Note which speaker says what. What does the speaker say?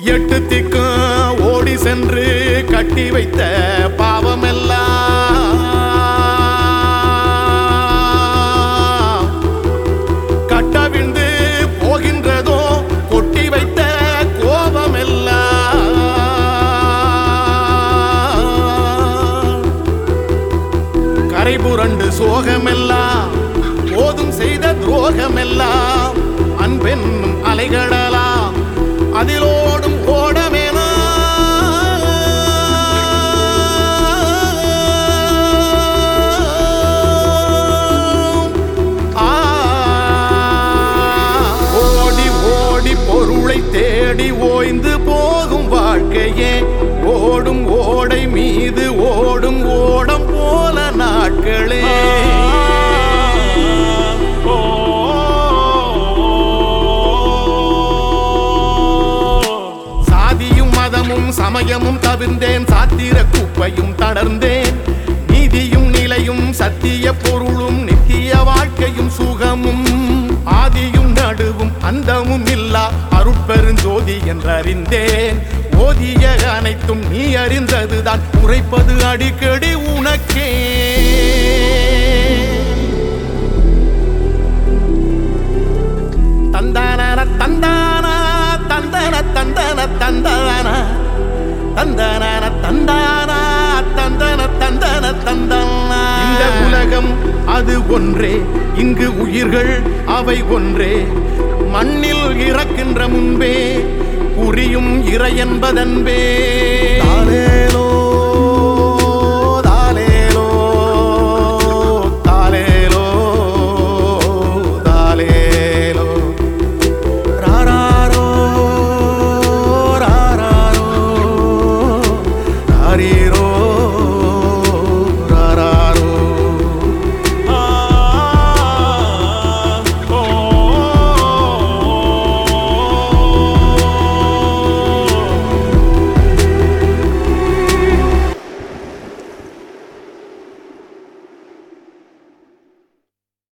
Speaker 1: எட்டு திக்கும் ஓடி சென்று கட்டி வைத்த பாவமெல்லாம் கட்டவிழ்ந்து போகின்றதோ கொட்டி வைத்த கோபமெல்லாம் கரை புரண்டு சோகமெல்லாம் போதும் செய்த துரோகமெல்லாம் அன்பென்னும் அலைகடலாம் அதிலோடும் ஓடமேனா ஆ. ஓடி ஓடி பொருளை தேடி ஓய்ந்து போகும் வாழ்க்கையே ஓடும் ஓடை மீது ஓடும் ஓடம் போல நாட்களே சாதியும் மதமும் சமயமும் தவிர்ந்தேன் சாத்திர குப்பையும் தளர்ந்தேன் நீதியும் நிலையும் சத்திய பொருளும் நித்திய வாழ்க்கையும் சுகமும் ஆதியும் நடுவும் அந்தமும் இல்லா அருட்பெருஞ்சோதி என்றறிந்தேன் ஓதிய அனைத்தும் நீ அறிந்ததுதான் உரைப்பது அடிக்கடி உனக்கே தந்தான தந்தான தந்தன தந்தன தந்தான தந்தான தந்தான தந்தன தந்தன தந்தான இந்த உலகம் அது ஒன்றே இங்கு உயிர்கள் அவை ஒன்றே மண்ணில் இறக்கின்ற முன்பே புரியும் இறை என்பதன்பே தானே